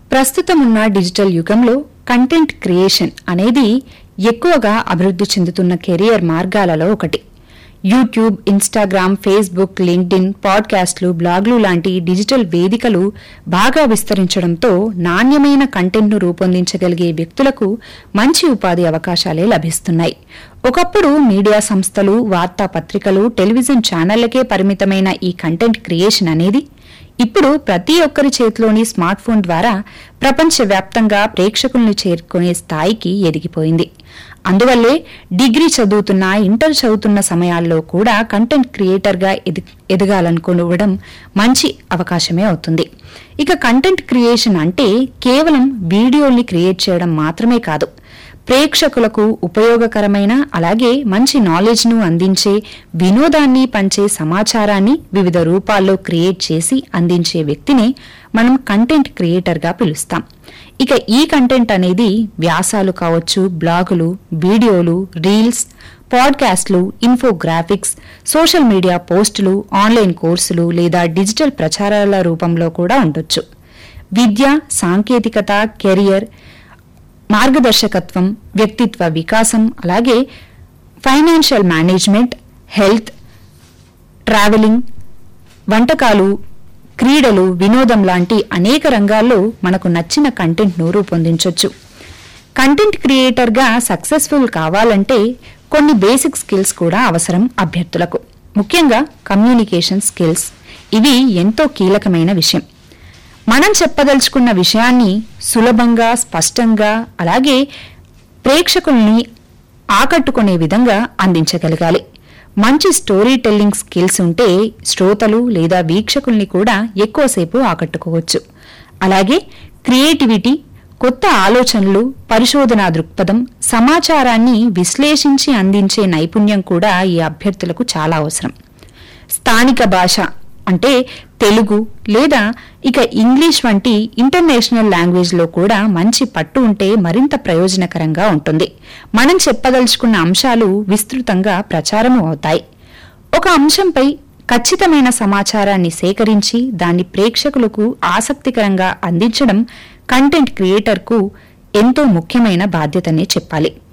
ప్రస్తుతం ఉన్న డిజిటల్ యుగంలో కంటెంట్ క్రియేషన్ అనేది ఎక్కువగా అభివృద్ధి చెందుతున్న కెరియర్ మార్గాలలో ఒకటి యూట్యూబ్ ఇన్స్టాగ్రామ్ ఫేస్బుక్ లింక్డ్ఇన్ పాడ్కాస్ట్లు బ్లాగ్లు లాంటి డిజిటల్ వేదికలు బాగా విస్తరించడంతో నాణ్యమైన కంటెంట్ను రూపొందించగలిగే వ్యక్తులకు మంచి ఉపాధి అవకాశాలే లభిస్తున్నాయి ఒకప్పుడు మీడియా సంస్థలు వార్తాపత్రికలు టెలివిజన్ ఛానళ్లకే పరిమితమైన ఈ కంటెంట్ క్రియేషన్ అనేది ఇప్పుడు ప్రతి ఒక్కరి చేతిలోని స్మార్ట్ ఫోన్ ద్వారా ప్రపంచవ్యాప్తంగా ప్రేక్షకుల్ని చేరుకునే స్థాయికి ఎదిగిపోయింది అందువల్లే డిగ్రీ చదువుతున్న ఇంటర్ చదువుతున్న సమయాల్లో కూడా కంటెంట్ క్రియేటర్గా ఎది ఎదగాలనుకోవడం మంచి అవకాశమే అవుతుంది ఇక కంటెంట్ క్రియేషన్ అంటే కేవలం వీడియోల్ని క్రియేట్ చేయడం మాత్రమే కాదు ప్రేక్షకులకు ఉపయోగకరమైన అలాగే మంచి నాలెడ్జ్ను అందించే వినోదాన్ని పంచే సమాచారాన్ని వివిధ రూపాల్లో క్రియేట్ చేసి అందించే వ్యక్తిని మనం కంటెంట్ క్రియేటర్గా పిలుస్తాం ఇక ఈ కంటెంట్ అనేది వ్యాసాలు కావచ్చు బ్లాగులు వీడియోలు రీల్స్ పాడ్కాస్ట్లు ఇన్ఫోగ్రాఫిక్స్ సోషల్ మీడియా పోస్టులు ఆన్లైన్ కోర్సులు లేదా డిజిటల్ ప్రచారాల రూపంలో కూడా ఉండొచ్చు విద్య సాంకేతికత కెరియర్ మార్గదర్శకత్వం వ్యక్తిత్వ వికాసం అలాగే ఫైనాన్షియల్ మేనేజ్మెంట్ హెల్త్ ట్రావెలింగ్ వంటకాలు క్రీడలు వినోదం లాంటి అనేక రంగాల్లో మనకు నచ్చిన కంటెంట్ను రూపొందించవచ్చు కంటెంట్ క్రియేటర్గా సక్సెస్ఫుల్ కావాలంటే కొన్ని బేసిక్ స్కిల్స్ కూడా అవసరం అభ్యర్థులకు ముఖ్యంగా కమ్యూనికేషన్ స్కిల్స్ ఇవి ఎంతో కీలకమైన విషయం మనం చెప్పదలుచుకున్న విషయాన్ని సులభంగా స్పష్టంగా అలాగే ప్రేక్షకుల్ని ఆకట్టుకునే విధంగా అందించగలగాలి మంచి స్టోరీ టెల్లింగ్ స్కిల్స్ ఉంటే శ్రోతలు లేదా వీక్షకుల్ని కూడా ఎక్కువసేపు ఆకట్టుకోవచ్చు అలాగే క్రియేటివిటీ కొత్త ఆలోచనలు పరిశోధనా దృక్పథం సమాచారాన్ని విశ్లేషించి అందించే నైపుణ్యం కూడా ఈ అభ్యర్థులకు చాలా అవసరం స్థానిక భాష అంటే తెలుగు లేదా ఇక ఇంగ్లీష్ వంటి ఇంటర్నేషనల్ లాంగ్వేజ్లో కూడా మంచి పట్టు ఉంటే మరింత ప్రయోజనకరంగా ఉంటుంది మనం చెప్పదలుచుకున్న అంశాలు విస్తృతంగా ప్రచారము అవుతాయి ఒక అంశంపై ఖచ్చితమైన సమాచారాన్ని సేకరించి దాన్ని ప్రేక్షకులకు ఆసక్తికరంగా అందించడం కంటెంట్ క్రియేటర్కు ఎంతో ముఖ్యమైన బాధ్యతనే చెప్పాలి